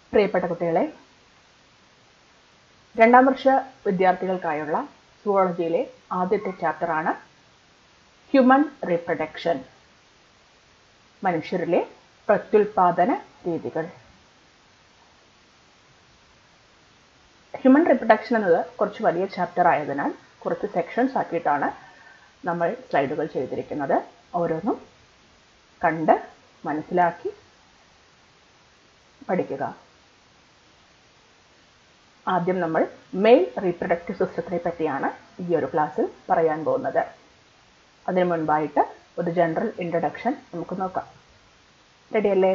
പ്രിയപ്പെട്ട കുട്ടികളെ രണ്ടാം വർഷ വിദ്യാർത്ഥികൾക്കായുള്ള സുവോളജിയിലെ ആദ്യത്തെ ചാപ്റ്ററാണ് ഹ്യൂമൻ റീപ്രൊഡക്ഷൻ മനുഷ്യരിലെ പ്രത്യുൽപാദന രീതികൾ ഹ്യൂമൻ റീപ്രൊഡക്ഷൻ എന്നത് കുറച്ച് വലിയ ചാപ്റ്റർ ആയതിനാൽ കുറച്ച് സെക്ഷൻസ് ആക്കിയിട്ടാണ് നമ്മൾ സ്ലൈഡുകൾ ചെയ്തിരിക്കുന്നത് ഓരോന്നും കണ്ട് മനസ്സിലാക്കി പഠിക്കുക ആദ്യം നമ്മൾ മെയിൽ റീപ്രൊഡക്റ്റീവ് സിസ്റ്റത്തിനെ പറ്റിയാണ് ഈ ഒരു ക്ലാസ്സിൽ പറയാൻ പോകുന്നത് അതിനു മുൻപായിട്ട് ഒരു ജനറൽ ഇൻട്രഡക്ഷൻ നമുക്ക് നോക്കാം റെഡിയല്ലേ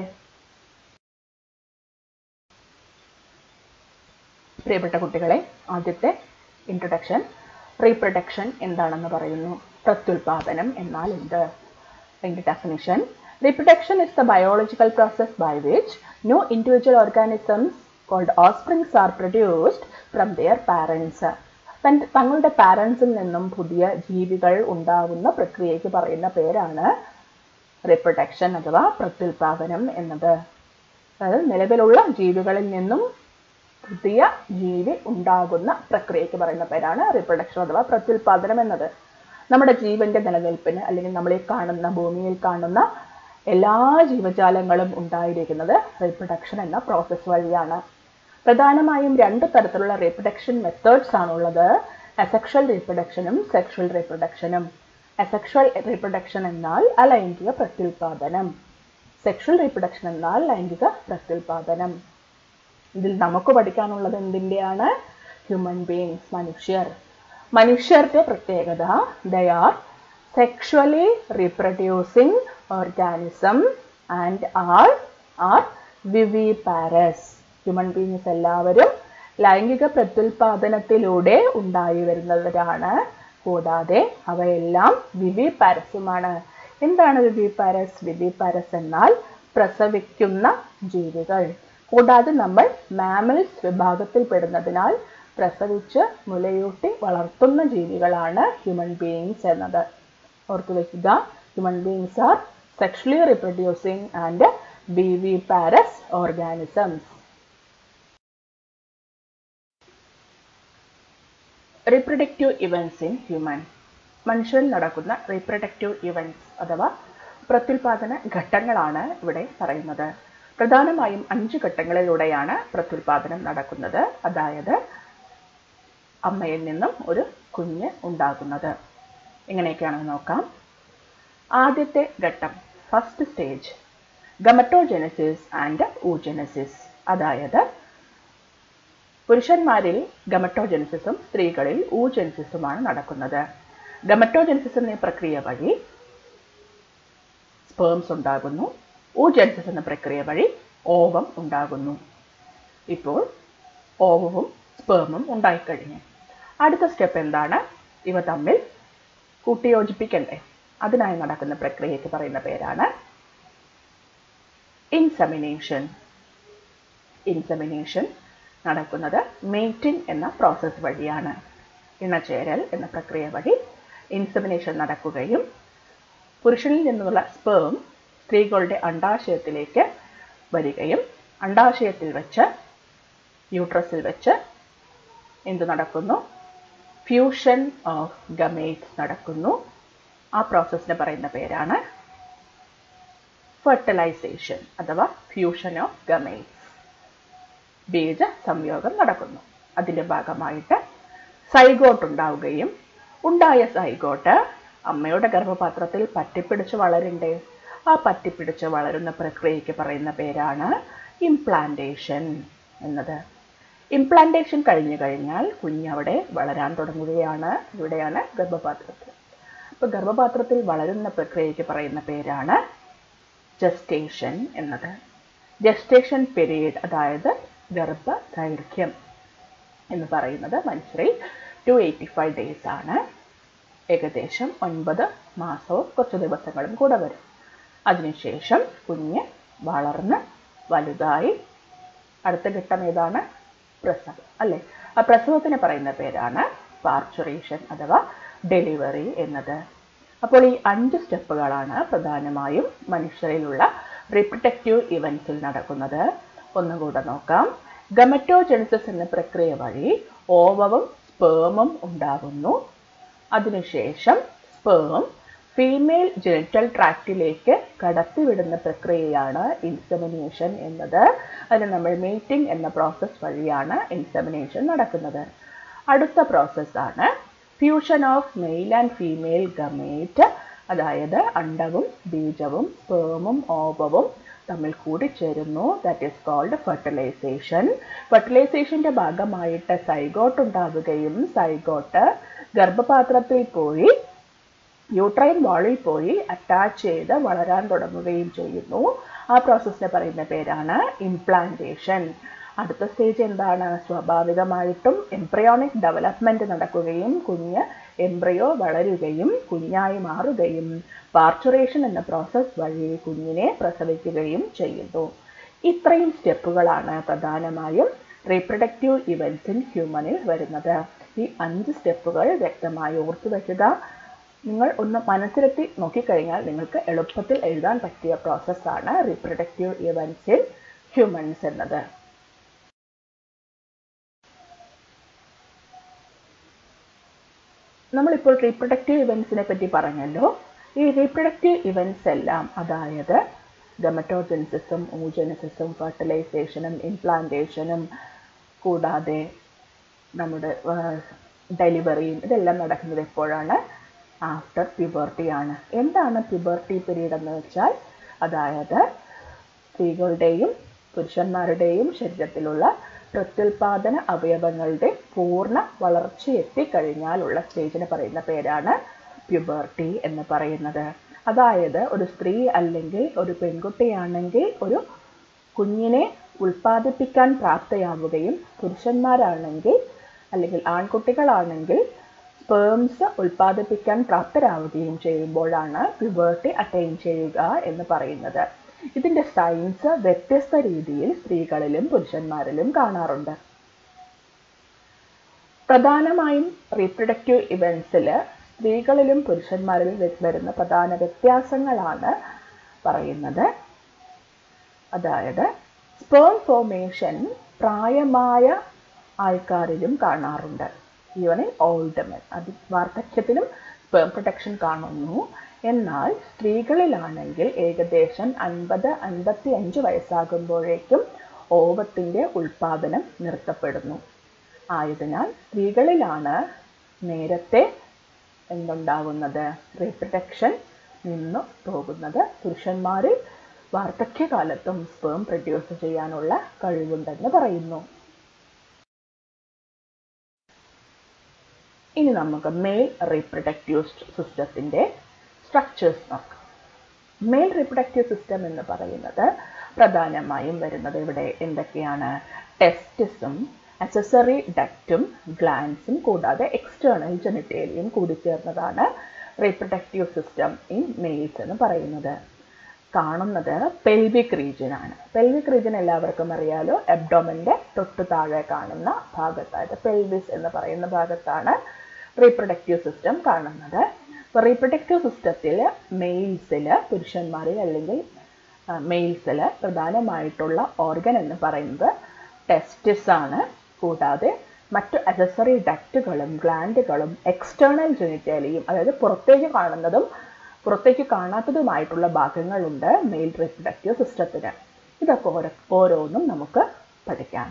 പ്രിയപ്പെട്ട കുട്ടികളെ ആദ്യത്തെ ഇൻട്രൊഡക്ഷൻ റീപ്രൊഡക്ഷൻ എന്താണെന്ന് പറയുന്നു പ്രത്യുൽപാദനം എന്നാൽ എന്ത് അതിന്റെ definition reproduction is the biological process by which no individual organisms called offsprings are produced from their parents തങ്ങളുടെ പാരൻസിൽ നിന്നും പുതിയ ജീവികൾ ഉണ്ടാകുന്ന പ്രക്രിയയ്ക്ക് പറയുന്ന പേരാണ് റീപ്രൊഡക്ഷൻ അഥവാ പ്രത്യുൽപാദനം എന്നത് അതായത് നിലവിലുള്ള ജീവികളിൽ നിന്നും പുതിയ ജീവി ഉണ്ടാകുന്ന പ്രക്രിയയ്ക്ക് പറയുന്ന പേരാണ് റീപ്രൊഡക്ഷൻ അഥവാ പ്രത്യുൽപാദനം എന്നത് നമ്മുടെ ജീവന്റെ നിലനിൽപ്പിന് അല്ലെങ്കിൽ നമ്മൾ ഈ കാണുന്ന ഭൂമിയിൽ കാണുന്ന എല്ലാ ജീവജാലങ്ങളും ഉണ്ടായിരിക്കുന്നത് റീപ്രൊഡക്ഷൻ എന്ന പ്രോസസ്സ് വഴിയാണ് പ്രധാനമായും രണ്ട് തരത്തിലുള്ള റീപ്രൊഡക്ഷൻ മെത്തേഡ്സ് ആണുള്ളത് അസെക്ഷൽ റീപ്രൊഡക്ഷനും സെക്ഷൽ റീപ്രൊഡക്ഷനും അസെക്ഷൽ റീപ്രൊഡക്ഷൻ എന്നാൽ അലൈംഗിക പ്രത്യുൽപാദനം സെക്ഷൽ റീപ്രൊഡക്ഷൻ എന്നാൽ ലൈംഗിക പ്രത്യുൽപാദനം ഇതിൽ നമുക്ക് പഠിക്കാനുള്ളത് എന്തിൻ്റെയാണ് ഹ്യൂമൻ ബീങ്സ് മനുഷ്യർ മനുഷ്യരുടെ പ്രത്യേകത they are sexually reproducing organism and are are viviparous human beings എല്ലാവരും ലൈംഗിക പ്രത്യുൽപാദനത്തിലൂടെ ഉണ്ടായി വരുന്നവരാണ് കൂടാതെ അവയെല്ലാം വിവിപാരസുമാണ് എന്താണ് വിവിപാരസ് വിവിപാരസ് എന്നാൽ പ്രസവിക്കുന്ന ജീവികൾ കൂടാതെ നമ്മൾ മാമൽസ് വിഭാഗത്തിൽ പെടുന്നതിനാൽ പ്രസവിച്ച് മുലയൂട്ടി വളർത്തുന്ന ജീവികളാണ് ഹ്യൂമൻ ബീയിങ്സ് എന്നത് ഓർത്തു വയ്ക്കുക human beings are sexually reproducing and viviparous organisms reproductive events in human മനുഷ്യരിൽ നടക്കുന്ന റീപ്രൊഡക്റ്റീവ് ഇവൻസ് അഥവാ പ്രത്യുൽപാദന ഘട്ടങ്ങളാണ് ഇവിടെ പറയുന്നത് പ്രധാനമായും അഞ്ച് ഘട്ടങ്ങളിലൂടെയാണ് പ്രത്യുൽപാദനം നടക്കുന്നത് അതായത് അമ്മയിൽ നിന്നും ഒരു കുഞ്ഞ് ഉണ്ടാകുന്നത് എങ്ങനെയൊക്കെയാണെന്ന് നോക്കാം ആദ്യത്തെ ഘട്ടം first stage gametogenesis and oogenesis അതായത് പുരുഷന്മാരിൽ ഗമറ്റോജെനസിസും സ്ത്രീകളിൽ ഊജെനസിസുമാണ് നടക്കുന്നത് ഗമറ്റോജെനസിസ് എന്ന പ്രക്രിയ വഴി സ്പേംസ് ഉണ്ടാകുന്നു ഊജെനസിസ് എന്ന പ്രക്രിയ വഴി ഓവം ഉണ്ടാകുന്നു ഇപ്പോൾ ഓവവും സ്പേമും ഉണ്ടായിക്കഴിഞ്ഞു അടുത്ത സ്റ്റെപ്പ് എന്താണ് ഇവ തമ്മിൽ കൂട്ടിയോജിപ്പിക്കണ്ടേ അതിനായി നടക്കുന്ന പ്രക്രിയയ്ക്ക് പറയുന്ന പേരാണ് ഇൻസെമിനേഷൻ ഇൻസെമിനേഷൻ നടക്കുന്നത് മേറ്റിംഗ് എന്ന പ്രോസസ്സ് വഴിയാണ് ഇണചേരൽ എന്ന പ്രക്രിയ വഴി ഇൻസെമിനേഷൻ നടക്കുകയും പുരുഷനിൽ നിന്നുള്ള സ്പേം സ്ത്രീകളുടെ അണ്ടാശയത്തിലേക്ക് വരികയും അണ്ടാശയത്തിൽ വെച്ച് യൂട്രസിൽ വെച്ച് എന്ത് നടക്കുന്നു ഫ്യൂഷൻ ഓഫ് ഗമേറ്റ്സ് നടക്കുന്നു ആ പ്രോസസ്സിന് പറയുന്ന പേരാണ് ഫെർട്ടിലൈസേഷൻ അഥവാ ഫ്യൂഷൻ ഓഫ് ഗമേറ്റ്സ് ബീജ സംയോഗം നടക്കുന്നു അതിൻ്റെ ഭാഗമായിട്ട് സൈഗോട്ട് ഉണ്ടാവുകയും ഉണ്ടായ സൈഗോട്ട് അമ്മയുടെ ഗർഭപാത്രത്തിൽ പറ്റിപ്പിടിച്ച് വളരണ്ടേ ആ പറ്റിപ്പിടിച്ച് വളരുന്ന പ്രക്രിയയ്ക്ക് പറയുന്ന പേരാണ് ഇംപ്ലാന്റേഷൻ എന്നത് ഇംപ്ലാന്റേഷൻ കഴിഞ്ഞു കഴിഞ്ഞാൽ കുഞ്ഞവിടെ വളരാൻ തുടങ്ങുകയാണ് ഇവിടെയാണ് ഗർഭപാത്രത്തിൽ അപ്പോൾ ഗർഭപാത്രത്തിൽ വളരുന്ന പ്രക്രിയയ്ക്ക് പറയുന്ന പേരാണ് ജസ്റ്റേഷൻ എന്നത് ജസ്റ്റേഷൻ പീരീഡ് അതായത് ഗർഭദൈർഘ്യം എന്ന് പറയുന്നത് മനുഷ്യരിൽ ടു എയ്റ്റി ഫൈവ് ഡേയ്സ് ആണ് ഏകദേശം ഒൻപത് മാസവും കുറച്ച് ദിവസങ്ങളും കൂടെ വരും അതിനുശേഷം കുഞ്ഞ് വളർന്ന് വലുതായി അടുത്ത ഘട്ടം ഏതാണ് പ്രസവം അല്ലേ ആ പ്രസവത്തിന് പറയുന്ന പേരാണ് പാർച്ചുറേഷൻ അഥവാ ഡെലിവറി എന്നത് അപ്പോൾ ഈ അഞ്ച് സ്റ്റെപ്പുകളാണ് പ്രധാനമായും മനുഷ്യരിലുള്ള റിപ്രൊഡക്റ്റീവ് ഇവൻസിൽ നടക്കുന്നത് ഒന്നുകൂടെ നോക്കാം ഗമറ്റോജെനിസിസ് എന്ന പ്രക്രിയ വഴി ഓവവും സ്പേമും ഉണ്ടാകുന്നു അതിനുശേഷം സ്പേം ഫീമെയിൽ ജെനിറ്റൽ ട്രാക്റ്റിലേക്ക് കടത്തിവിടുന്ന പ്രക്രിയയാണ് ഇൻസെമിനേഷൻ എന്നത് അതിന് നമ്മൾ മീറ്റിംഗ് എന്ന പ്രോസസ്സ് വഴിയാണ് ഇൻസെമിനേഷൻ നടക്കുന്നത് അടുത്ത പ്രോസസ്സാണ് fusion of male and female gamete അതായത് അണ്ടവും ബീജവും സ്പേമും ഓവവും തമ്മിൽ കൂടിച്ചേരുന്നു ദാറ്റ് ഈസ് കോൾഡ് ഫെർട്ടിലൈസേഷൻ ഫെർട്ടിലൈസേഷന്റെ ഭാഗമായിട്ട് സൈഗോട്ട് ഉണ്ടാവുകയും സൈഗോട്ട് ഗർഭപാത്രത്തിൽ പോയി യൂട്രൈൻ വാളിൽ പോയി അറ്റാച്ച് ചെയ്ത് വളരാൻ തുടങ്ങുകയും ചെയ്യുന്നു ആ പ്രോസസ്സിനെ പറയുന്ന പേരാണ് ഇംപ്ലാന്റേഷൻ അടുത്ത സ്റ്റേജ് എന്താണ് സ്വാഭാവികമായിട്ടും എംബ്രയോണിക് ഡെവലപ്മെന്റ് നടക്കുകയും കുഞ്ഞ് എംബ്രയോ വളരുകയും കുഞ്ഞായി മാറുകയും പാർച്ചുറേഷൻ എന്ന പ്രോസസ്സ് വഴി കുഞ്ഞിനെ പ്രസവിക്കുകയും ചെയ്യുന്നു ഇത്രയും സ്റ്റെപ്പുകളാണ് പ്രധാനമായും റീപ്രൊഡക്റ്റീവ് ഇവൻസ് ഇൻ ഹ്യൂമനിൽ വരുന്നത് ഈ അഞ്ച് സ്റ്റെപ്പുകൾ വ്യക്തമായി ഓർത്തു വയ്ക്കുക നിങ്ങൾ ഒന്ന് മനസ്സിലെത്തി നോക്കിക്കഴിഞ്ഞാൽ നിങ്ങൾക്ക് എളുപ്പത്തിൽ എഴുതാൻ പറ്റിയ പ്രോസസ്സാണ് റീപ്രൊഡക്റ്റീവ് ഇവൻസ് ഇൻ ഹ്യൂമൻസ് എന്നത് നമ്മളിപ്പോൾ റീപ്രൊഡക്റ്റീവ് ഇവൻസിനെ പറ്റി പറഞ്ഞല്ലോ ഈ റീപ്രൊഡക്റ്റീവ് ഇവൻസ് എല്ലാം അതായത് ഗമറ്റോജെനിസിസും ഊജനിസിസും ഫെർട്ടിലൈസേഷനും ഇംപ്ലാന്റേഷനും കൂടാതെ നമ്മുടെ ഡെലിവറിയും ഇതെല്ലാം നടക്കുന്നത് എപ്പോഴാണ് ആഫ്റ്റർ പ്യൂബർട്ടി ആണ് എന്താണ് പ്യൂബർട്ടി പീരീഡ് എന്ന് വെച്ചാൽ അതായത് സ്ത്രീകളുടെയും പുരുഷന്മാരുടെയും ശരീരത്തിലുള്ള പ്രത്യുൽപാദന അവയവങ്ങളുടെ പൂർണ്ണ വളർച്ചയെത്തിക്കഴിഞ്ഞാലുള്ള സ്റ്റേജിന് പറയുന്ന പേരാണ് പ്യൂബർട്ടി എന്ന് പറയുന്നത് അതായത് ഒരു സ്ത്രീ അല്ലെങ്കിൽ ഒരു പെൺകുട്ടിയാണെങ്കിൽ ഒരു കുഞ്ഞിനെ ഉൽപ്പാദിപ്പിക്കാൻ പ്രാപ്തയാവുകയും പുരുഷന്മാരാണെങ്കിൽ അല്ലെങ്കിൽ ആൺകുട്ടികളാണെങ്കിൽ സ്പേംസ് ഉൽപ്പാദിപ്പിക്കാൻ പ്രാപ്തരാവുകയും ചെയ്യുമ്പോഴാണ് പ്യൂബർട്ടി അറ്റൈൻ ചെയ്യുക എന്ന് പറയുന്നത് ഇതിന്റെ സയൻസ് വ്യത്യസ്ത രീതിയിൽ സ്ത്രീകളിലും പുരുഷന്മാരിലും കാണാറുണ്ട് പ്രധാനമായും റീപ്രൊഡക്റ്റീവ് ഇവൻസിൽ സ്ത്രീകളിലും പുരുഷന്മാരിലും വരുന്ന പ്രധാന വ്യത്യാസങ്ങളാണ് പറയുന്നത് അതായത് സ്പേം ഫോർമേഷൻ പ്രായമായ ആൾക്കാരിലും കാണാറുണ്ട് ഈവൻ ഇൻ ഓൾഡ് മെൻ അത് വാർദ്ധക്യത്തിലും സ്പേം പ്രൊട്ടക്ഷൻ കാണുന്നു എന്നാൽ സ്ത്രീകളിലാണെങ്കിൽ ഏകദേശം അൻപത് അൻപത്തി അഞ്ച് വയസ്സാകുമ്പോഴേക്കും ഓവത്തിൻ്റെ ഉൽപാദനം നിർത്തപ്പെടുന്നു ആയതിനാൽ സ്ത്രീകളിലാണ് നേരത്തെ എന്തുണ്ടാകുന്നത് റീപ്രൊട്ടക്ഷൻ നിന്നു പോകുന്നത് പുരുഷന്മാരിൽ വാർദ്ധക്യകാലത്തും സ്പേം പ്രൊഡ്യൂസ് ചെയ്യാനുള്ള കഴിവുണ്ടെന്ന് പറയുന്നു ഇനി നമുക്ക് മെയിൽ റീപ്രൊഡക്റ്റീവ് സിസ്റ്റത്തിൻ്റെ സ്ട്രക്ചേഴ്സ് നോക്കാം മെയിൽ റീപ്രൊഡക്റ്റീവ് സിസ്റ്റം എന്ന് പറയുന്നത് പ്രധാനമായും വരുന്നത് ഇവിടെ എന്തൊക്കെയാണ് ടെസ്റ്റിസും അസസറി ഡക്റ്റും ഗ്ലാൻസും കൂടാതെ എക്സ്റ്റേണൽ ജെനിറ്റേലിയും കൂടി ചേർന്നതാണ് റീപ്രൊഡക്റ്റീവ് സിസ്റ്റം ഇൻ മെയിൽസ് എന്ന് പറയുന്നത് കാണുന്നത് പെൽവിക് റീജിയൻ ആണ് പെൽവിക് റീജിയൻ എല്ലാവർക്കും അറിയാലോ എബ്ഡോമൻ്റെ തൊട്ട് താഴെ കാണുന്ന ഭാഗത്തായിട്ട് പെൽവിസ് എന്ന് പറയുന്ന ഭാഗത്താണ് റീപ്രൊഡക്റ്റീവ് സിസ്റ്റം കാണുന്നത് അപ്പോൾ റീപ്രൊഡക്റ്റീവ് സിസ്റ്റത്തിൽ മെയിൽസിൽ പുരുഷന്മാരിൽ അല്ലെങ്കിൽ മെയിൽസിൽ പ്രധാനമായിട്ടുള്ള ഓർഗൻ എന്ന് പറയുന്നത് ടെസ്റ്റിസ് ആണ് കൂടാതെ മറ്റു അസസറി ഡക്റ്റുകളും ഗ്ലാൻഡുകളും എക്സ്റ്റേണൽ ജെനിറ്റാലിയും അതായത് പുറത്തേക്ക് കാണുന്നതും പുറത്തേക്ക് കാണാത്തതുമായിട്ടുള്ള ഭാഗങ്ങളുണ്ട് മെയിൽ റീപ്രൊഡക്റ്റീവ് സിസ്റ്റത്തിന് ഇതൊക്കെ ഓരോ ഓരോന്നും നമുക്ക് പഠിക്കാം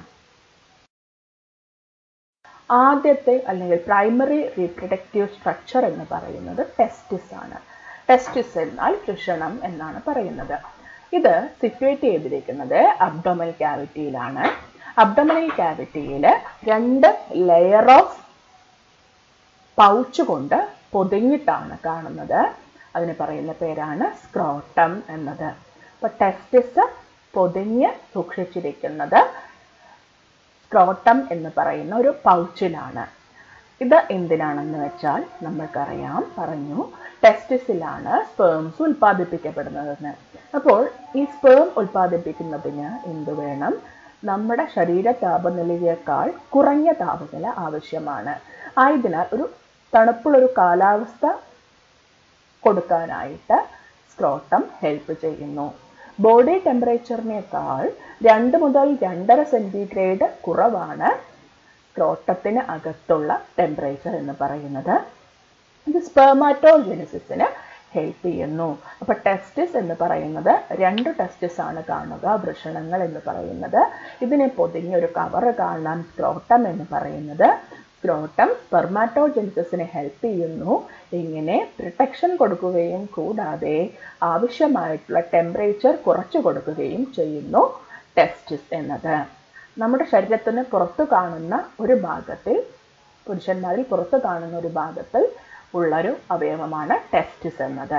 ആദ്യത്തെ അല്ലെങ്കിൽ പ്രൈമറി റീപ്രൊഡക്റ്റീവ് സ്ട്രക്ചർ എന്ന് പറയുന്നത് ടെസ്റ്റിസ് ആണ് ടെസ്റ്റിസ് എന്നാൽ വൃഷണം എന്നാണ് പറയുന്നത് ഇത് സിറ്റുവേറ്റ് ചെയ്തിരിക്കുന്നത് അബ്ഡോമൽ ക്യാവിറ്റിയിലാണ് അബ്ഡോമിനൽ ക്യാവിറ്റിയിൽ രണ്ട് ലെയർ ഓഫ് പൗച്ച് കൊണ്ട് പൊതിഞ്ഞിട്ടാണ് കാണുന്നത് അതിന് പറയുന്ന പേരാണ് സ്ക്രോട്ടം എന്നത് അപ്പോൾ ടെസ്റ്റിസ് പൊതിഞ്ഞ് സൂക്ഷിച്ചിരിക്കുന്നത് സ്ക്രോട്ടം എന്ന് പറയുന്ന ഒരു പൗച്ചിലാണ് ഇത് എന്തിനാണെന്ന് വെച്ചാൽ നമ്മൾക്കറിയാം പറഞ്ഞു ടെസ്റ്റിസിലാണ് സ്പേംസ് ഉൽപ്പാദിപ്പിക്കപ്പെടുന്നതെന്ന് അപ്പോൾ ഈ സ്പേം ഉൽപ്പാദിപ്പിക്കുന്നതിന് എന്ത് വേണം നമ്മുടെ ശരീര താപനിലയേക്കാൾ കുറഞ്ഞ താപനില ആവശ്യമാണ് ആയതിനാൽ ഒരു തണുപ്പുള്ളൊരു കാലാവസ്ഥ കൊടുക്കാനായിട്ട് സ്ക്രോട്ടം ഹെൽപ്പ് ചെയ്യുന്നു ബോഡി ടെമ്പറേച്ചറിനേക്കാൾ രണ്ട് മുതൽ രണ്ടര സെൻറ്റിഗ്രേഡ് കുറവാണ് സ്ക്രോട്ടത്തിന് അകത്തുള്ള ടെമ്പറേച്ചർ എന്ന് പറയുന്നത് ഇത് സ്പെർമാറ്റോജെനിസിസിന് ഹെൽപ്പ് ചെയ്യുന്നു അപ്പോൾ ടെസ്റ്റിസ് എന്ന് പറയുന്നത് രണ്ട് ടെസ്റ്റിസ് ആണ് കാണുക വൃഷണങ്ങൾ എന്ന് പറയുന്നത് ഇതിനെ പൊതിഞ്ഞ ഒരു കവർ കാണാം സ്ക്രോട്ടം എന്ന് പറയുന്നത് സ്ക്രോട്ടം സ്പെർമാറ്റോജെനിസിസിനെ ഹെൽപ്പ് ചെയ്യുന്നു ഇങ്ങനെ പ്രൊട്ടക്ഷൻ കൊടുക്കുകയും കൂടാതെ ആവശ്യമായിട്ടുള്ള ടെമ്പറേച്ചർ കുറച്ചു കൊടുക്കുകയും ചെയ്യുന്നു ടെസ്റ്റിസ് എന്നത് നമ്മുടെ ശരീരത്തിന് പുറത്തു കാണുന്ന ഒരു ഭാഗത്തിൽ പുരുഷന്മാരിൽ പുറത്തു കാണുന്ന ഒരു ഭാഗത്തിൽ ഉള്ളൊരു അവയവമാണ് ടെസ്റ്റിസ് എന്നത്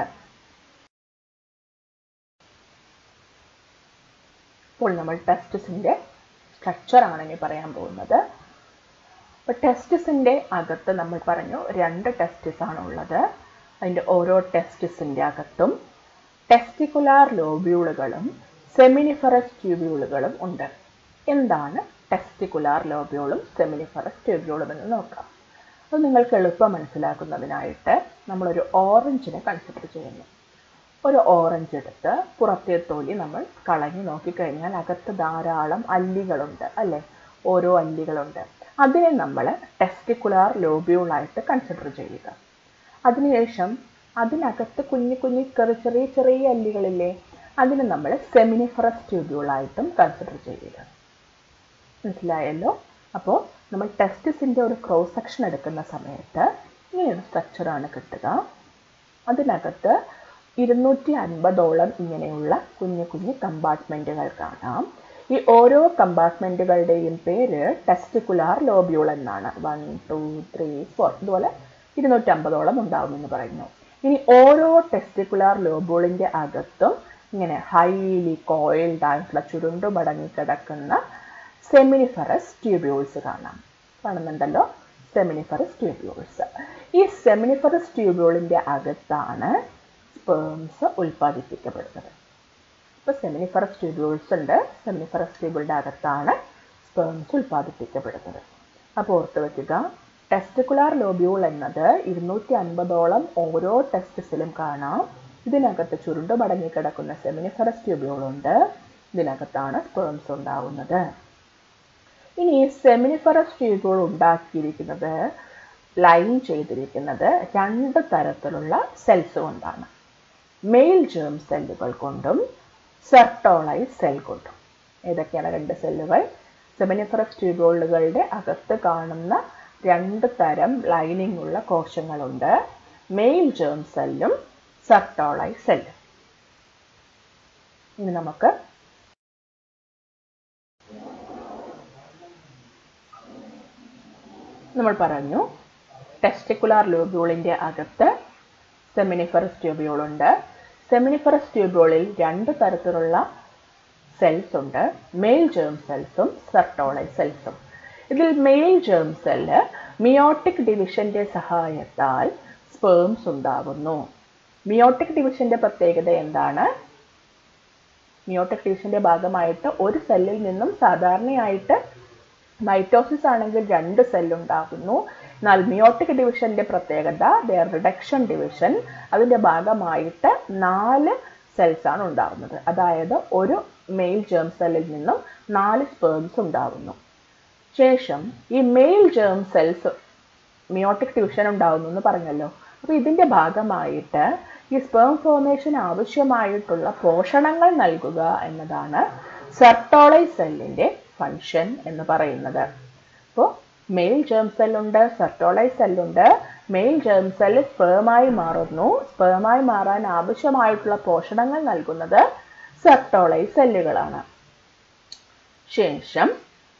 ഇപ്പോൾ നമ്മൾ ടെസ്റ്റിസിൻ്റെ സ്ട്രക്ചറാണ് ഇനി പറയാൻ പോകുന്നത് അപ്പോൾ ടെസ്റ്റിസിൻ്റെ അകത്ത് നമ്മൾ പറഞ്ഞു രണ്ട് ടെസ്റ്റിസ് ആണ് ഉള്ളത് അതിൻ്റെ ഓരോ ടെസ്റ്റിസിൻ്റെ അകത്തും ടെസ്റ്റിക്കുലാർ ലോബ്യൂളുകളും സെമിനിഫറസ് ട്യൂബ്യൂളുകളും ഉണ്ട് എന്താണ് ടെസ്റ്റിക്കുലാർ ലോബ്യൂളും സെമിനിഫറസ് ട്യൂബ്യൂളും എന്ന് നോക്കാം അത് നിങ്ങൾക്ക് എളുപ്പം മനസ്സിലാക്കുന്നതിനായിട്ട് നമ്മളൊരു ഓറഞ്ചിനെ കൺസിഡർ ചെയ്യുന്നു ഒരു ഓറഞ്ച് എടുത്ത് പുറത്തെ തൊലി നമ്മൾ കളഞ്ഞു നോക്കിക്കഴിഞ്ഞാൽ അകത്ത് ധാരാളം അല്ലികളുണ്ട് അല്ലേ ഓരോ അല്ലികളുണ്ട് അതിനെ നമ്മൾ ടെസ്റ്റിക്കുലാർ ലോബ്യൂളായിട്ട് കൺസിഡർ ചെയ്യുക അതിനുശേഷം അതിനകത്ത് കുഞ്ഞു കുഞ്ഞു ചെറിയ ചെറിയ ചെറിയ അല്ലികളില്ലേ അതിനെ നമ്മൾ സെമിനിഫറസ് ട്യൂബ്യൂളായിട്ടും കൺസിഡർ ചെയ്യുക മനസ്സിലായല്ലോ അപ്പോൾ നമ്മൾ ടെസ്റ്റിസിൻ്റെ ഒരു ക്രോസ് സെക്ഷൻ എടുക്കുന്ന സമയത്ത് ഇങ്ങനെയൊരു സ്ട്രക്ചറാണ് കിട്ടുക അതിനകത്ത് ഇരുന്നൂറ്റി അൻപതോളം ഇങ്ങനെയുള്ള കുഞ്ഞു കുഞ്ഞു കമ്പാർട്ട്മെൻറ്റുകൾ കാണാം ഈ ഓരോ കമ്പാർട്ട്മെൻറ്റുകളുടെയും പേര് ടെസ്റ്റിക്കുലാർ ലോബ്യൂൾ എന്നാണ് വൺ ടു ത്രീ ഫോർ ഇതുപോലെ ഇരുന്നൂറ്റമ്പതോളം ഉണ്ടാവുമെന്ന് പറയുന്നു ഇനി ഓരോ ടെസ്റ്റിക്കുലാർ ലോബ്യൂളിൻ്റെ അകത്തും ഇങ്ങനെ ഹൈലി കോയിൽഡ് ആയിട്ടുള്ള ചുരുണ്ടു മടങ്ങി കിടക്കുന്ന സെമിനിഫറസ് ട്യൂബ്യൂൾസ് കാണാം കാണുന്നുണ്ടല്ലോ സെമിനിഫറസ് ട്യൂബ്യൂൾസ് ഈ സെമിനിഫറസ് ട്യൂബ്യൂളിൻ്റെ അകത്താണ് സ്പേംസ് ഉൽപ്പാദിപ്പിക്കപ്പെടുന്നത് ഇപ്പോൾ സെമിനിഫറസ് ട്യൂബ്യൂൾസ് ഉണ്ട് സെമിനിഫറസ് ട്യൂബിളുടെ അകത്താണ് സ്പേംസ് ഉൽപ്പാദിപ്പിക്കപ്പെടുന്നത് അപ്പോൾ ഓർത്ത് വയ്ക്കുക ടെസ്റ്റിക്കുലാർ ലോബ്യൂൾ എന്നത് ഇരുന്നൂറ്റി അൻപതോളം ഓരോ ടെസ്റ്റിസിലും കാണാം ഇതിനകത്ത് ചുരുണ്ടു മടങ്ങി കിടക്കുന്ന സെമിനിഫറസ് ട്യൂബ്യൂളുണ്ട് ഇതിനകത്താണ് സ്പേംസ് ഉണ്ടാവുന്നത് ഇനി ഈ സെമിനിഫറസ് ട്യൂബുകൾ ഉണ്ടാക്കിയിരിക്കുന്നത് ലൈൻ ചെയ്തിരിക്കുന്നത് രണ്ട് തരത്തിലുള്ള സെൽസ് കൊണ്ടാണ് മെയിൽ ജേം സെല്ലുകൾ കൊണ്ടും സെർട്ടോളൈസ് സെൽ കൊണ്ടും ഏതൊക്കെയാണ് രണ്ട് സെല്ലുകൾ സെമിനിഫറസ് ട്യൂബുകളുടെ അകത്ത് കാണുന്ന രണ്ട് തരം ലൈനിങ് ഉള്ള കോശങ്ങളുണ്ട് മെയിൽ ജേം സെല്ലും സെർട്ടോളൈസ് സെല്ലും ഇനി നമുക്ക് നമ്മൾ പറഞ്ഞു ടെസ്റ്റിക്കുലാർ ലോബ്യൂളിൻ്റെ അകത്ത് സെമിനിഫറസ് ട്യൂബ്യൂളുണ്ട് സെമിനിഫറസ് ട്യൂബ്യൂളിൽ രണ്ട് തരത്തിലുള്ള സെൽസ് ഉണ്ട് മെയിൽ ജേം സെൽസും സെർട്ടോളൈ സെൽസും ഇതിൽ മെയിൽ ജേം സെല്ല് മിയോട്ടിക് ഡിവിഷന്റെ സഹായത്താൽ സ്പേംസ് ഉണ്ടാകുന്നു മിയോട്ടിക് ഡിവിഷന്റെ പ്രത്യേകത എന്താണ് മിയോട്ടിക് ഡിവിഷന്റെ ഭാഗമായിട്ട് ഒരു സെല്ലിൽ നിന്നും സാധാരണയായിട്ട് മൈറ്റോസിസ് ആണെങ്കിൽ രണ്ട് സെൽ ഉണ്ടാകുന്നു എന്നാൽ മിയോട്ടിക് ഡിവിഷന്റെ പ്രത്യേകത ദർ റിഡക്ഷൻ ഡിവിഷൻ അതിന്റെ ഭാഗമായിട്ട് നാല് സെൽസ് ആണ് ഉണ്ടാകുന്നത് അതായത് ഒരു മെയിൽ ജേം സെല്ലിൽ നിന്നും നാല് സ്പേംസ് ഉണ്ടാകുന്നു ശേഷം ഈ male germ cells meiotic division ഉണ്ടാകുന്നു എന്ന് പറഞ്ഞല്ലോ അപ്പോൾ ഇതിന്റെ ഭാഗമായിട്ട് ഈ സ്പേം ഫോർമേഷൻ ആവശ്യമായിട്ടുള്ള പോഷണങ്ങൾ നൽകുക എന്നതാണ് സെർട്ടോളൈ സെല്ലിന്റെ ഫങ്ഷൻ എന്ന് പറയുന്നത് അപ്പോൾ മെയിൽ ജേം സെല്ലുണ്ട് സെർട്ടോളൈ സെല്ലുണ്ട് മെയിൽ ജേം സെല്ല് സ്പേമായി മാറുന്നു സ്പേമായി മാറാൻ ആവശ്യമായിട്ടുള്ള പോഷണങ്ങൾ നൽകുന്നത് സെർട്ടോളൈ സെല്ലുകളാണ് ശേഷം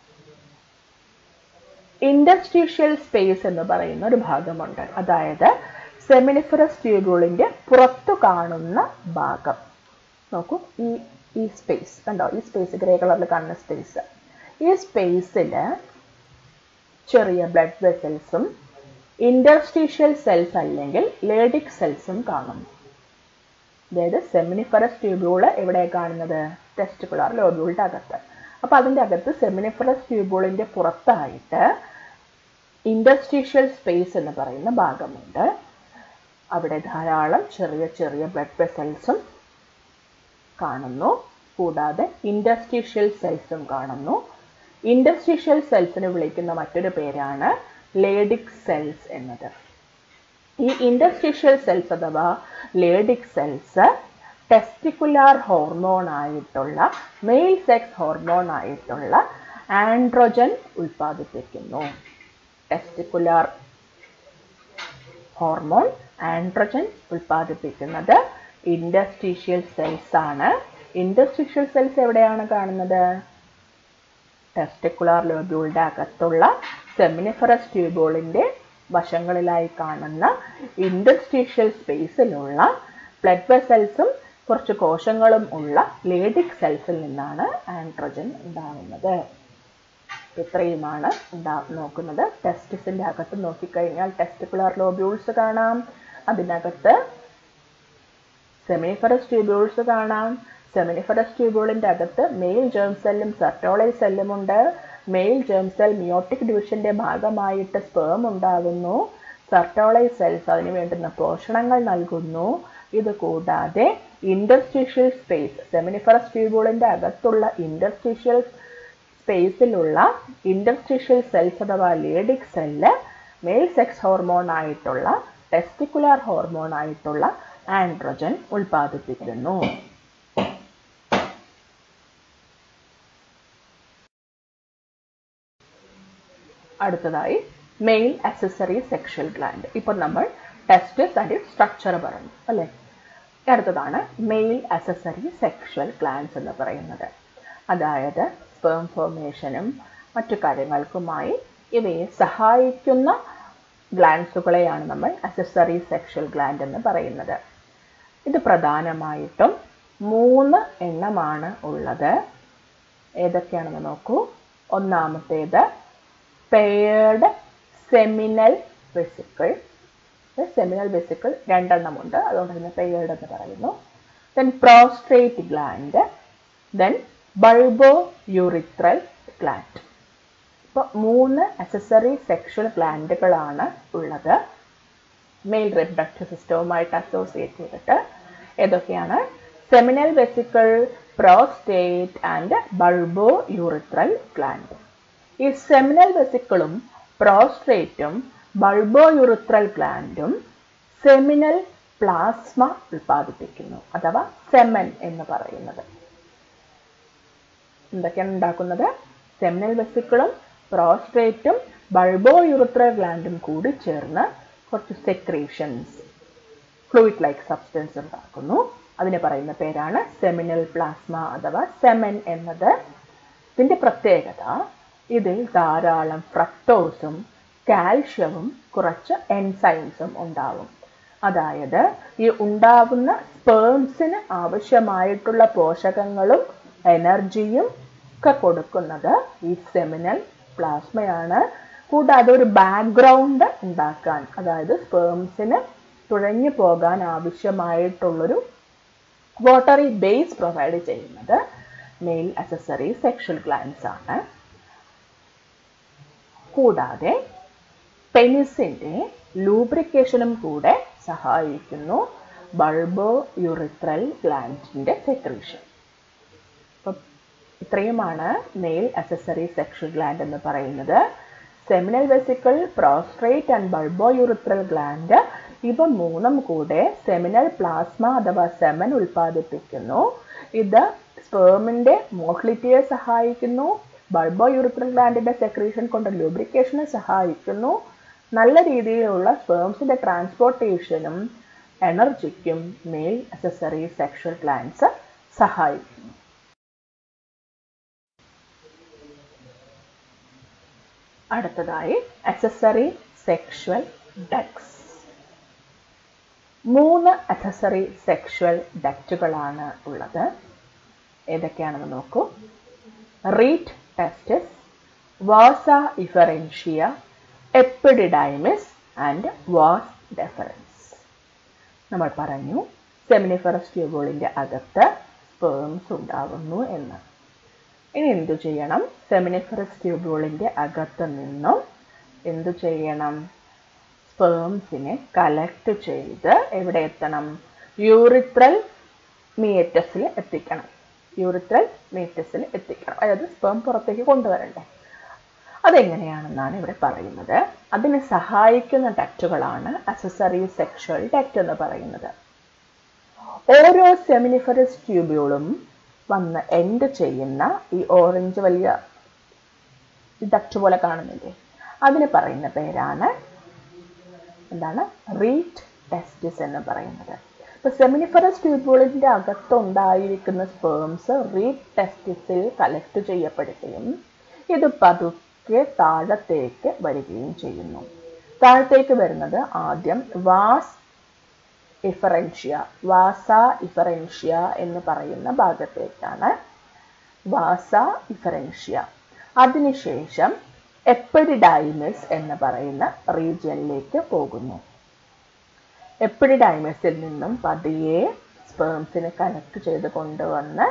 ഇൻഡസ്ട്രീഷ്യൽ സ്പേസ് എന്ന് പറയുന്ന ഒരു ഭാഗമുണ്ട് അതായത് സെമിനിഫറസ് ട്യൂബ്യൂളിന്റെ പുറത്തു കാണുന്ന ഭാഗം നോക്കൂ ഈ ഈ സ്പേസ് കണ്ടോ ഈ സ്പേസ് ഗ്രേ കളറിൽ കാണുന്ന സ്പേസ് ഈ സ്പേസിൽ ചെറിയ ബ്ലഡ് വെസൽസും ഇൻഡസ്ട്രീഷ്യൽ സെൽസ് അല്ലെങ്കിൽ ലേഡിക് സെൽസും കാണും അതായത് സെമിനിഫറസ് ട്യൂബ്യൂള് എവിടെ കാണുന്നത് ടെസ്റ്റിക്കുലാർ ലോബ്യൂളിൻ്റെ അകത്ത് അപ്പോൾ അതിൻ്റെ അകത്ത് സെമിനിഫറസ് ട്യൂബ്യൂളിൻ്റെ പുറത്തായിട്ട് ഇൻഡസ്ട്രീഷ്യൽ സ്പേസ് എന്ന് പറയുന്ന ഭാഗമുണ്ട് അവിടെ ധാരാളം ചെറിയ ചെറിയ ബ്ലഡ് വെസൽസും കാണുന്നു കൂടാതെ ഇൻഡസ്ട്രീഷ്യൽ സെൽസും കാണുന്നു ഇൻഡസ്ട്രീഷ്യൽ സെൽസിനെ വിളിക്കുന്ന മറ്റൊരു പേരാണ് ലേഡിക് സെൽസ് എന്നത് ഈ ഇൻഡസ്ട്രീഷ്യൽ സെൽസ് അഥവാ ലേഡിക് സെൽസ് ടെസ്റ്റിക്കുലാർ ഹോർമോൺ ആയിട്ടുള്ള മെയിൽ സെക്സ് ഹോർമോൺ ആയിട്ടുള്ള ആൻഡ്രോജൻ ഉൽപ്പാദിപ്പിക്കുന്നു ടെസ്റ്റിക്കുലാർ ഹോർമോൺ ആൻഡ്രോജൻ ഉൽപ്പാദിപ്പിക്കുന്നത് ഇൻഡസ്ട്രീഷ്യൽ സെൽസ് ആണ് ഇൻഡസ്ട്രീഷ്യൽ സെൽസ് എവിടെയാണ് കാണുന്നത് ടെസ്റ്റിക്കുലാർ ലോബ്യൂളിന്റെ അകത്തുള്ള സെമിനിഫറസ് ട്യൂബോളിന്റെ വശങ്ങളിലായി കാണുന്ന ഇൻഡസ്ട്രീഷ്യൽ സ്പേസിലുള്ള ബ്ലഡ് വെസൽസും കുറച്ച് കോശങ്ങളും ഉള്ള ലേഡിക് സെൽസിൽ നിന്നാണ് ആൻഡ്രോജൻ ഉണ്ടാകുന്നത് ഇത്രയുമാണ് ഉണ്ടാ നോക്കുന്നത് ടെസ്റ്റിസിന്റെ അകത്ത് നോക്കിക്കഴിഞ്ഞാൽ ടെസ്റ്റിക്കുലാർ ലോബ്യൂൾസ് കാണാം അതിനകത്ത് സെമിനിഫറസ് ട്യൂബ്യൂൾസ് കാണാം സെമിനിഫറസ് ട്യൂബ്യൂളിന്റെ അകത്ത് മെയിൽ ജേം സെല്ലും സർട്ടോളൈ സെല്ലും ഉണ്ട് മെയിൽ ജേം സെൽ മിയോട്ടിക് ഡിവിഷന്റെ ഭാഗമായിട്ട് സ്പേം ഉണ്ടാകുന്നു സർട്ടോളൈ സെൽസ് അതിന് വേണ്ടുന്ന പോഷണങ്ങൾ നൽകുന്നു ഇത് കൂടാതെ ഇൻഡസ്ട്രീഷ്യൽ സ്പേസ് സെമിനിഫറസ് ട്യൂബ്യൂളിന്റെ അകത്തുള്ള ഇൻഡസ്ട്രീഷ്യൽ സ്പേസിലുള്ള ഇൻഡസ്ട്രീഷ്യൽ സെൽസ് അഥവാ Leydig cell male sex hormone ആയിട്ടുള്ള ടെസ്റ്റിക്കുലാർ ഹോർമോൺ ആയിട്ടുള്ള ആൻഡ്രോജൻ ഉൽപ്പാദിപ്പിക്കുന്നു അടുത്തതായി മെയിൽ അക്സസറി സെക്ഷൽ ഗ്ലാൻഡ് ഇപ്പം നമ്മൾ ടെസ്റ്റിസ് ആൻഡ് സ്ട്രക്ചർ പറഞ്ഞു അല്ലേ അടുത്തതാണ് മെയിൽ അക്സസറി സെക്ഷൽ ഗ്ലാൻഡ്സ് എന്ന് പറയുന്നത് അതായത് സ്പേം ഫോർമേഷനും മറ്റു കാര്യങ്ങൾക്കുമായി ഇവയെ സഹായിക്കുന്ന ഗ്ലാൻസുകളെയാണ് നമ്മൾ അക്സസറി സെക്ഷൽ ഗ്ലാൻഡ് എന്ന് പറയുന്നത് ഇത് പ്രധാനമായിട്ടും മൂന്ന് എണ്ണമാണ് ഉള്ളത് ഏതൊക്കെയാണെന്ന് നോക്കൂ ഒന്നാമത്തേത് paired seminal vesicle seminal vesicle രണ്ടെണ്ണമുണ്ട് അതുകൊണ്ട് തന്നെ പെയർഡ് എന്ന് പറയുന്നു then prostate gland then bulbourethral gland ഇപ്പോൾ മൂന്ന് അക്സസറി സെക്ഷൽ ഗ്ലാൻഡുകളാണ് ഉള്ളത് മെയിൽ റിപ്രഡക്റ്റീവ് സിസ്റ്റവുമായിട്ട് അസോസിയേറ്റ് ചെയ്തിട്ട് ഏതൊക്കെയാണ് seminal vesicle prostate and bulbourethral gland ഈ സെമിനൽ വെസിക്കിളും പ്രോസ്ട്രേറ്റും ബൾബോ യൂറിത്രൽ ഗ്ലാൻഡും സെമിനൽ പ്ലാസ്മ ഉൽപ്പാദിപ്പിക്കുന്നു അഥവാ സെമൻ എന്ന് പറയുന്നത് എന്തൊക്കെയാണ് ഉണ്ടാക്കുന്നത് സെമിനൽ വെസിക്കിളും പ്രോസ്ട്രേറ്റും ബൾബോ യൂറിത്രൽ ഗ്ലാൻഡും കൂടി ചേർന്ന് കുറച്ച് സെക്രീഷൻസ് ഫ്ലൂയിഡ് ലൈക്ക് സബ്സ്റ്റൻസ് ഉണ്ടാക്കുന്നു അതിന് പറയുന്ന പേരാണ് സെമിനൽ പ്ലാസ്മ അഥവാ സെമൻ എന്നത് ഇതിന്റെ പ്രത്യേകത ഇതിൽ ധാരാളം ഫ്രക്ടോസും കാൽഷ്യവും കുറച്ച് എൻസൈംസും ഉണ്ടാവും അതായത് ഈ ഉണ്ടാവുന്ന സ്പേംസിന് ആവശ്യമായിട്ടുള്ള പോഷകങ്ങളും എനർജിയും ഒക്കെ കൊടുക്കുന്നത് ഈ സെമിനൽ പ്ലാസ്മയാണ് കൂടാതെ ഒരു ബാക്ക്ഗ്രൗണ്ട് ഉണ്ടാക്കാൻ അതായത് സ്പേംസിന് തുഴഞ്ഞു പോകാൻ ആവശ്യമായിട്ടുള്ളൊരു വാട്ടറി ബേസ് പ്രൊവൈഡ് ചെയ്യുന്നത് മെയിൽ അക്സസറി സെക്ഷൽ ഗ്ലാൻസ് ആണ് കൂടാതെ പെനിസിന്റെ ലൂബ്രിക്കേഷനും കൂടെ സഹായിക്കുന്നു ബൾബോ യൂറിത്രൽ ഗ്ലാൻഡിന്റെ സെക്രീഷൻ അപ്പം ഇത്രയുമാണ് മെയിൽ അക്സസറി സെക്ഷൽ ഗ്ലാൻഡ് എന്ന് പറയുന്നത് seminal vesicle prostate and bulbourethral gland ഇവ മൂന്നും കൂടെ സെമിനൽ പ്ലാസ്മ അഥവാ സെമൻ ഉൽപ്പാദിപ്പിക്കുന്നു ഇത് സ്പേമിന്റെ മോട്ടിലിറ്റിയെ സഹായിക്കുന്നു ബൾബോ യൂറിത്രൽ ഗ്ലാൻഡിന്റെ സെക്രീഷൻ കൊണ്ട് ലൂബ്രിക്കേഷനെ സഹായിക്കുന്നു നല്ല രീതിയിലുള്ള സ്പേംസിന്റെ ട്രാൻസ്പോർട്ടേഷനും എനർജിക്കും മെയിൽ അക്സസറി സെക്ഷൽ ഗ്ലാൻഡ്സ് സഹായിക്കുന്നു അടുത്തതായി അക്സസറി സെക്ഷൽ ഡക്സ് മൂന്ന് അക്സസറി സെക്ഷൽ ഡക്റ്റുകളാണ് ഉള്ളത് ഏതൊക്കെയാണെന്ന് നോക്കൂ rete testis vasa efferentia epididymis and vas deferens നമ്മൾ പറഞ്ഞു സെമിനിഫറസ് ട്യൂബോളിൻ്റെ അകത്ത് സ്പേംസ് ഉണ്ടാകുന്നു എന്ന് ഇനി എന്തു ചെയ്യണം സെമിനിഫറസ് ട്യൂബോളിൻ്റെ അകത്ത് നിന്നും എന്തു ചെയ്യണം സ്പേംസിനെ കളക്ട് ചെയ്ത് എവിടെ എത്തണം യൂറിത്രൽ മീറ്റസിൽ എത്തിക്കണം യൂറിത്രൽ മീറ്റസിൽ എത്തിക്കണം അതായത് സ്പേം പുറത്തേക്ക് കൊണ്ടുവരണ്ടേ അതെങ്ങനെയാണെന്നാണ് ഇവിടെ പറയുന്നത് അതിനെ സഹായിക്കുന്ന ടെക്റ്റുകളാണ് അസസറി സെക്ഷൽ ടെക്റ്റ് എന്ന് പറയുന്നത് ഓരോ സെമിനിഫറസ് ട്യൂബ്യൂളും വന്ന് എൻഡ് ചെയ്യുന്ന ഈ ഓറഞ്ച് വലിയ ഡക്റ്റ് പോലെ കാണുന്നില്ലേ അതിന് പറയുന്ന പേരാണ് എന്താണ് റീറ്റ് ടെസ്റ്റിസ് എന്ന് പറയുന്നത് ഇപ്പൊ സെമിനിഫറസ് ട്യൂബുകളിന്റെ അകത്തുണ്ടായിരിക്കുന്ന സ്പേംസ് റീറ്റ് ടെസ്റ്റിസിൽ കളക്ട് ചെയ്യപ്പെടുകയും ഇത് പതുക്കെ താഴത്തേക്ക് വരികയും ചെയ്യുന്നു താഴത്തേക്ക് വരുന്നത് ആദ്യം വാസ് ഇഫറൻഷ്യ വാസ ഇഫറൻഷ്യ എന്ന് പറയുന്ന ഭാഗത്തേക്കാണ് വാസ ഇഫറൻഷ്യ അതിനുശേഷം എപ്പിഡിഡൈമസ് എന്ന് പറയുന്ന റീജിയനിലേക്ക് പോകുന്നു എപ്പിഡിഡൈമസിൽ നിന്നും പതിയെ സ്പേംസിനെ കണക്ട് ചെയ്ത് കൊണ്ടുവന്ന്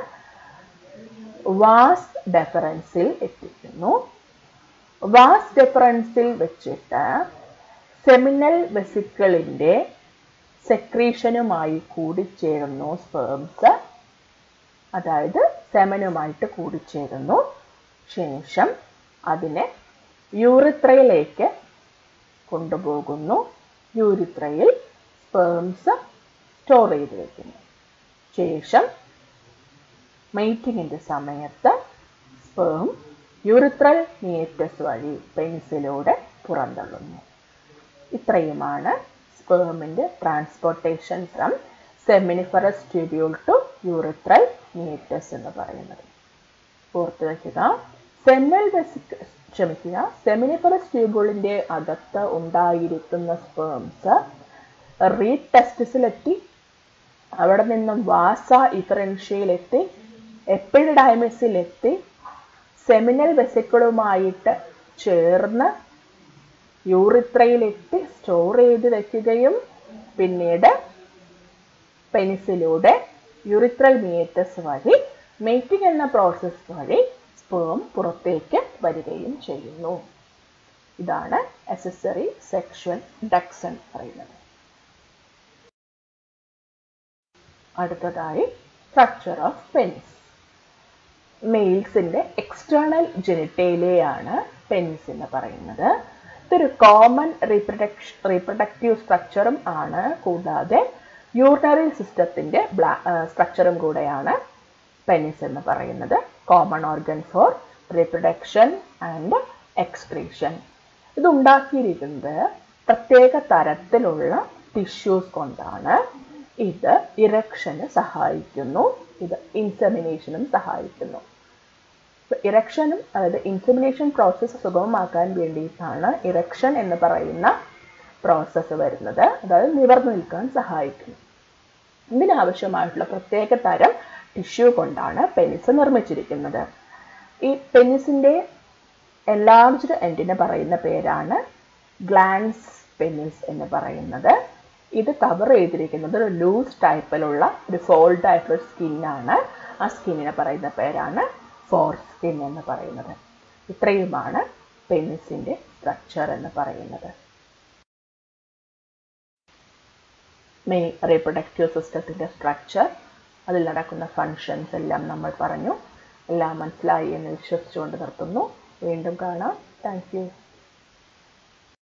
വാസ് ഡെഫറൻസിൽ എത്തിക്കുന്നു വാസ് ഡെഫറൻസിൽ വെച്ചിട്ട് സെമിനൽ വെസിക്കിളിൻ്റെ സെക്രീഷനുമായി കൂടിച്ചേരുന്നു സ്പേംസ് അതായത് സെമനുമായിട്ട് കൂടിച്ചേരുന്നു ശേഷം അതിനെ യൂറിത്രയിലേക്ക് കൊണ്ടുപോകുന്നു യൂറിത്രയിൽ സ്പേംസ് സ്റ്റോർ ചെയ്ത് വെക്കുന്നു ശേഷം മൈറ്റിങ്ങിൻ്റെ സമയത്ത് സ്പേം യൂറിത്രൽ മിയേറ്റസ് വഴി പെൻസിലൂടെ പുറന്തള്ളുന്നു ഇത്രയുമാണ് സ്പേമിൻ്റെ transportation from seminiferous tubule to urethral meatus എന്ന് പറയുന്നത് ഓർത്ത് വയ്ക്കുക സെമൽ വെസിക് ക്ഷമിക്കുക സെമിനിഫറസ് ട്യൂബുളിൻ്റെ അകത്ത് ഉണ്ടായിരിക്കുന്ന സ്പേംസ് റീഡ് ടെസ്റ്റിസിലെത്തി അവിടെ നിന്നും വാസ ഇഫറൻഷ്യയിലെത്തി എപ്പിഡൈമസിലെത്തി സെമിനൽ വെസിക്കിളുമായിട്ട് ചേർന്ന് യൂറിത്രയിലെത്തി സ്റ്റോർ ചെയ്ത് വെക്കുകയും പിന്നീട് പെനിസിലൂടെ യൂറിത്രൽ മിയേറ്റസ് വഴി മേറ്റിംഗ് എന്ന പ്രോസസ്സ് വഴി സ്പേം പുറത്തേക്ക് വരികയും ചെയ്യുന്നു ഇതാണ് അസസറി സെക്ഷൽ ഡക്സ് എന്ന് പറയുന്നത് അടുത്തതായി സ്ട്രക്ചർ ഓഫ് പെനിസ് മെയിൽസിന്റെ എക്സ്റ്റേണൽ ജെനിറ്റേലിയാണ് പെനിസ് എന്ന് പറയുന്നത് ഇതൊരു കോമൺ റീപ്രൊഡക്ഷൻ റീപ്രൊഡക്റ്റീവ് സ്ട്രക്ചറും ആണ് കൂടാതെ യൂറിനറി സിസ്റ്റത്തിന്റെ സ്ട്രക്ചറും കൂടെയാണ് പെനിസ് എന്ന് പറയുന്നത് common organ for reproduction and excretion ഇത് ഉണ്ടാക്കിയിരിക്കുന്നത് പ്രത്യേക തരത്തിലുള്ള ടിഷ്യൂസ് കൊണ്ടാണ് ഇത് ഇറക്ഷന് സഹായിക്കുന്നു ഇത് ഇൻസെമിനേഷനും സഹായിക്കുന്നു ഇറക്ഷനും അതായത് ഇൻസെമിനേഷൻ പ്രോസസ്സ് സുഗമമാക്കാൻ വേണ്ടിയിട്ടാണ് ഇറക്ഷൻ എന്ന് പറയുന്ന പ്രോസസ്സ് വരുന്നത് അതായത് നിവർന്നു നിൽക്കാൻ സഹായിക്കുന്നു ഇതിനാവശ്യമായിട്ടുള്ള പ്രത്യേക തരം ടിഷ്യൂ കൊണ്ടാണ് പെനിസ് നിർമ്മിച്ചിരിക്കുന്നത് ഈ പെനിസിന്റെ എൻലാർജ്ഡ് എൻഡിന് പറയുന്ന പേരാണ് ഗ്ലാൻസ് പെനിസ് എന്ന് പറയുന്നത് ഇത് കവർ ചെയ്തിരിക്കുന്നത് ഒരു ലൂസ് ടൈപ്പിലുള്ള ഒരു ഫോൾഡ് ആയിട്ടുള്ള സ്കിന്നാണ് ആ സ്കിന്നിനെ പറയുന്ന പേരാണ് ഫോർ സ്കിൻ എന്ന് പറയുന്നത് ഇത്രയുമാണ് പെനിസിന്റെ സ്ട്രക്ചർ എന്ന് പറയുന്നത് മെയിൻ റീപ്രൊഡക്റ്റീവ് സിസ്റ്റത്തിന്റെ സ്ട്രക്ചർ അതിൽ നടക്കുന്ന ഫങ്ഷൻസ് എല്ലാം നമ്മൾ പറഞ്ഞു എല്ലാം മനസ്സിലായി എന്ന് വിശ്വസിച്ചുകൊണ്ട് നിർത്തുന്നു വീണ്ടും കാണാം താങ്ക്